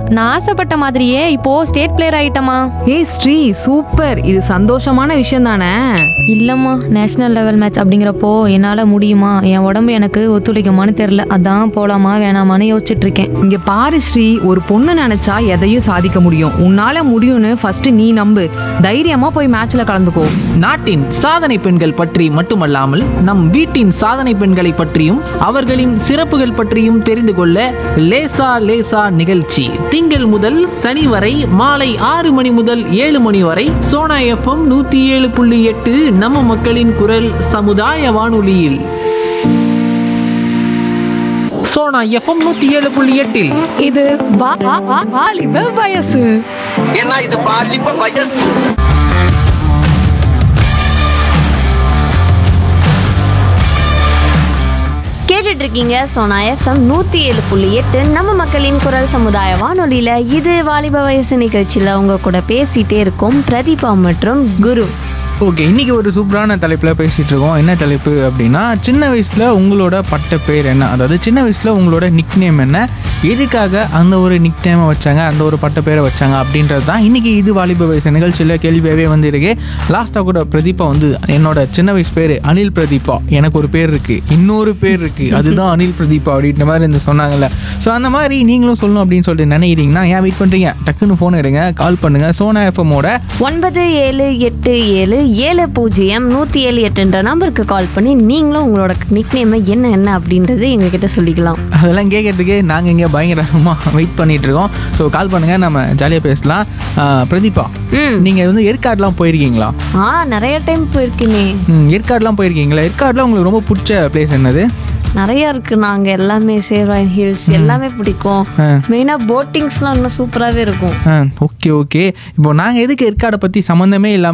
நான் ஆசைப்பட்ட மாதிரியே இப்போ ஸ்டேட் பிளேயர் ஆயிட்டமா ஏய் ஸ்ரீ சூப்பர் இது சந்தோஷமான விஷயம் தானே இல்லம்மா நேஷனல் லெவல் மேட்ச் அப்படிங்கிறப்போ என்னால முடியுமா என் உடம்பு எனக்கு ஒத்துழைக்குமான்னு தெரியல அதான் போலாமா வேணாமான்னு யோசிச்சுட்டு இருக்கேன் இங்க பாரு ஸ்ரீ ஒரு பொண்ணு நினைச்சா எதையும் சாதிக்க முடியும் உன்னால முடியும்னு ஃபர்ஸ்ட் நீ நம்பு தைரியமா போய் மேட்ச்ல கலந்துக்கோ நாட்டின் சாதனை பெண்கள் பற்றி மட்டுமல்லாமல் நம் வீட்டின் சாதனை பெண்களை பற்றியும் அவர்களின் சிறப்புகள் பற்றியும் தெரிந்து கொள்ள லேசா லேசா நிகழ்ச்சி திங்கள் முதல் சனி வரை மாலை ஆறு மணி முதல் ஏழு மணி வரை சோனா எஃப்எம் நூத்தி ஏழு புள்ளி எட்டு நம்ம மக்களின் குரல் சமுதாய வானொலியில் சோனா எஃப்எம் நூத்தி ஏழு புள்ளி எட்டில் இது வாலிப வயசு ஏன்னா இது பாலிப்ப வயசு கேட்டுட்டு இருக்கீங்க சோனா எஃப்எம் நூத்தி ஏழு புள்ளி எட்டு நம்ம மக்களின் குரல் சமுதாய வானொலியில இது வாலிப வயசு நிகழ்ச்சியில உங்க கூட பேசிட்டே இருக்கோம் பிரதீபா மற்றும் குரு ஓகே இன்னைக்கு ஒரு சூப்பரான தலைப்பில் பேசிகிட்டு இருக்கோம் என்ன தலைப்பு அப்படின்னா சின்ன வயசில் உங்களோட பட்ட பேர் என்ன அதாவது சின்ன வயசில் உங்களோட நிக் நேம் என்ன எதுக்காக அந்த ஒரு நிக் நேமை வச்சாங்க அந்த ஒரு பட்ட பேரை வச்சாங்க அப்படின்றது தான் இன்னைக்கு இது வாலிப வயசு நிகழ்ச்சியில் கேள்வியாகவே வந்திருக்கு லாஸ்ட்டாக கூட பிரதீபா வந்து என்னோட சின்ன வயசு பேர் அனில் பிரதீபா எனக்கு ஒரு பேர் இருக்குது இன்னொரு பேர் இருக்குது அதுதான் அனில் பிரதீபா அப்படின்ற மாதிரி இந்த சொன்னாங்கல்ல ஸோ அந்த மாதிரி நீங்களும் சொல்லணும் அப்படின்னு சொல்லிட்டு நினைக்கிறீங்கன்னா ஏன் வெயிட் பண்ணுறீங்க டக்குன்னு ஃபோன் எடுங்க கால் பண்ணுங்கள் சோனா எஃப்எம்மோட ஒன்பது ஏழு எட்டு ஏழு ஏழு பூஜ்ஜியம் நூற்றி ஏழு எட்டுன்ற நம்பருக்கு கால் பண்ணி நீங்களும் உங்களோட நிக் என்ன என்ன அப்படின்றது எங்ககிட்ட சொல்லிக்கலாம் அதெல்லாம் கேட்கறதுக்கு நாங்கள் இங்கே பயங்கரமாக வெயிட் பண்ணிட்டு இருக்கோம் ஸோ கால் பண்ணுங்கள் நம்ம ஜாலியாக பேசலாம் ஆஹ் பிரதீபா ம் நீங்கள் வந்து ஏற்காடுலாம் போயிருக்கீங்களா ஆ நிறைய டைம் போயிருக்கேனே ம், ஏற்காடுலாம் போயிருக்கீங்களா ஏற்காடுலாம் உங்களுக்கு ரொம்ப பிடிச்ச பிளேஸ் என்னது நிறைய இருக்கு நாங்க எல்லாமே சேர்வாயின் ஹில்ஸ் எல்லாமே பிடிக்கும் ஆ. மெயினா போட்டிங்ஸ்லாம் இன்னும் சூப்பராகவே இருக்கும் ஆ ஓகே ஓகே இப்போ நாங்கள் எதுக்கு ஏற்காடை பற்றி சம்மந்தமே இல்லாமல்